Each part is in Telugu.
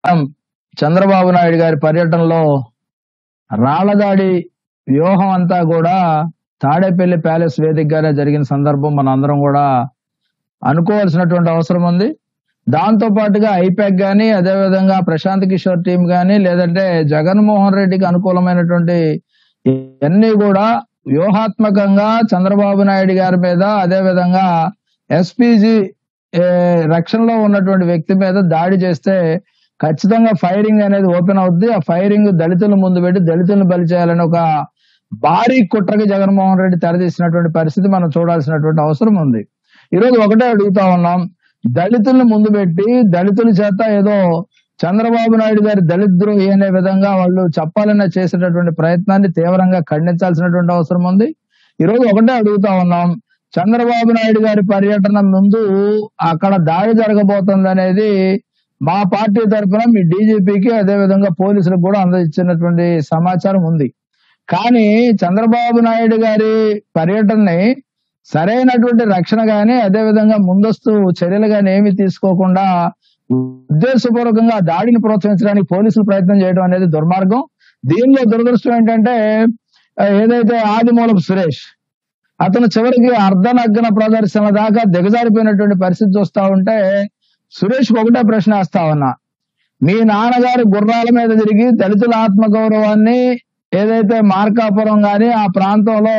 చంద్రబాబు నాయుడు గారి పర్యటనలో రాళ్లదాడి వ్యూహం అంతా కూడా తాడేపల్లి ప్యాలెస్ వేదికగానే జరిగిన సందర్భం మన అందరం కూడా అనుకోవాల్సినటువంటి అవసరం ఉంది దాంతో పాటుగా ఐపాక్ గాని అదేవిధంగా ప్రశాంత్ కిషోర్ టీం గాని లేదంటే జగన్మోహన్ రెడ్డికి అనుకూలమైనటువంటి ఇవన్నీ కూడా వ్యూహాత్మకంగా చంద్రబాబు నాయుడు గారి మీద అదే విధంగా ఎస్పీజీ రక్షణలో ఉన్నటువంటి వ్యక్తి మీద దాడి చేస్తే ఖచ్చితంగా ఫైరింగ్ అనేది ఓపెన్ అవుద్ది ఆ ఫైరింగ్ దళితుల ముందు పెట్టి దళితులను బలి చేయాలని ఒక భారీ కుట్రకి జగన్మోహన్ రెడ్డి తెరదీసినటువంటి పరిస్థితి మనం చూడాల్సినటువంటి అవసరం ఉంది ఈరోజు ఒకటే అడుగుతా ఉన్నాం దళితులను ముందు పెట్టి దళితుల చేత ఏదో చంద్రబాబు నాయుడు గారి దళిత ద్రోహి అనే విధంగా వాళ్ళు చెప్పాలనే చేసేటటువంటి ప్రయత్నాన్ని తీవ్రంగా ఖండించాల్సినటువంటి అవసరం ఉంది ఈరోజు ఒకటే అడుగుతా ఉన్నాం చంద్రబాబు నాయుడు గారి పర్యటన ముందు అక్కడ దాడి జరగబోతుంది అనేది మా పార్టీ తరఫున మీ డీజీపీకి అదే విధంగా పోలీసులకు కూడా అందజేసినటువంటి సమాచారం ఉంది కానీ చంద్రబాబు నాయుడు గారి పర్యటనని సరైనటువంటి రక్షణ గాని అదే విధంగా ముందస్తు చర్యలు గాని ఏమి తీసుకోకుండా ఉద్దేశపూర్వకంగా ఆ దాడిని ప్రోత్సహించడానికి పోలీసులు ప్రయత్నం చేయడం అనేది దుర్మార్గం దీనిలో దురదృష్టం ఏంటంటే ఆ, ఏదైతే ఆదిమూలపు సురేష్ అతను చివరికి అర్ధనగ్గన ప్రదర్శన దాకా దిగజారిపోయినటువంటి పరిస్థితి చూస్తా ఉంటే సురేష్ ఒకటే ప్రశ్న వేస్తా ఉన్నా మీ నాన్నగారు గుర్రాల మీద తిరిగి దళితుల ఆత్మగౌరవాన్ని ఏదైతే మార్కాపురం గాని ఆ ప్రాంతంలో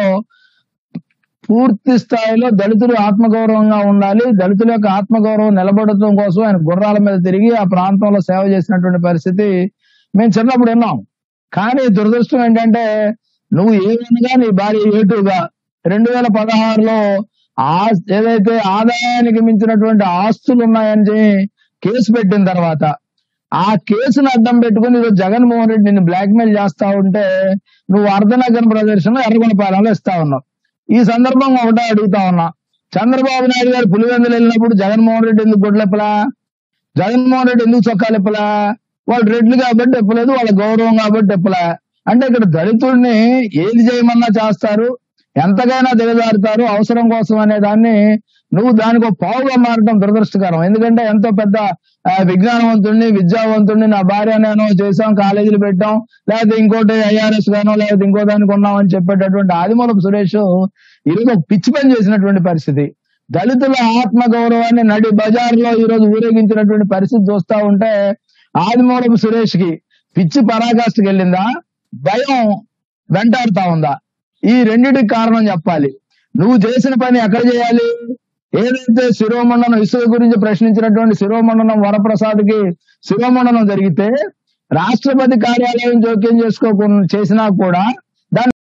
పూర్తి స్థాయిలో దళితులు ఆత్మగౌరవంగా ఉండాలి దళితుల యొక్క ఆత్మగౌరవం నిలబడటం కోసం ఆయన గుర్రాల మీద తిరిగి ఆ ప్రాంతంలో సేవ చేసినటువంటి పరిస్థితి మేము చిన్నప్పుడు విన్నాం కానీ దురదృష్టం ఏంటంటే నువ్వు ఏమనగా నీ భార్య ఏటుగా రెండు వేల పదహారులో ఆ ఏదైతే ఆదాయానికి మించినటువంటి ఆస్తులు ఉన్నాయని చెప్పి కేసు పెట్టిన తర్వాత ఆ కేసును అడ్డం పెట్టుకుని ఈరోజు జగన్మోహన్ రెడ్డి నిన్ను బ్లాక్ మెయిల్ చేస్తా ఉంటే నువ్వు అర్ధనగర్ ప్రదర్శన ఎర్రగొండపాలెంలో ఇస్తా ఉన్నావు ఈ సందర్భంగా ఒకటే అడుగుతా ఉన్నా చంద్రబాబు నాయుడు గారు పులివెందులు వెళ్ళినప్పుడు జగన్మోహన్ రెడ్డి ఎందుకు గుడ్లెప్పలా జగన్మోహన్ రెడ్డి ఎందుకు చొక్కాలు ఇప్పలా వాళ్ళు రెడ్లు కాబట్టి ఇప్పలేదు వాళ్ళ గౌరవం కాబట్టి ఇప్పలా అంటే ఇక్కడ దళితుడిని ఏది చేయమన్నా చేస్తారు ఎంతకైనా దిగజారుతారు అవసరం కోసం అనే దాన్ని నువ్వు దానికి ఒక పావుగా మారడం దురదృష్టకరం ఎందుకంటే ఎంతో పెద్ద ఆ, విజ్ఞానవంతుడిని విద్యావంతుడిని నా భార్య నేను చేసాం కాలేజీలు పెట్టాం లేకపోతే ఇంకోటి ఐఆర్ఎస్ గానో లేకపోతే ఇంకో దానికి ఉన్నాం అని చెప్పేటటువంటి ఆదిమూలపు సురేష్ ఈరోజు ఒక పిచ్చి పని చేసినటువంటి పరిస్థితి దళితుల ఆత్మ గౌరవాన్ని నడి బజార్లో ఈ రోజు ఊరేగించినటువంటి పరిస్థితి చూస్తా ఉంటే ఆదిమూలపు సురేష్ కి పిచ్చి పరాకాష్ఠకి వెళ్ళిందా భయం వెంటాడుతా ఉందా ఈ రెండిటికి కారణం చెప్పాలి నువ్వు చేసిన పని ఎక్కడ చేయాలి ఏదైతే శిరోమండనం ఇసుక గురించి ప్రశ్నించినటువంటి శిరోమండనం వరప్రసాద్ కి శిరోమండనం జరిగితే రాష్ట్రపతి కార్యాలయం జోక్యం చేసుకోకుండా చేసినా కూడా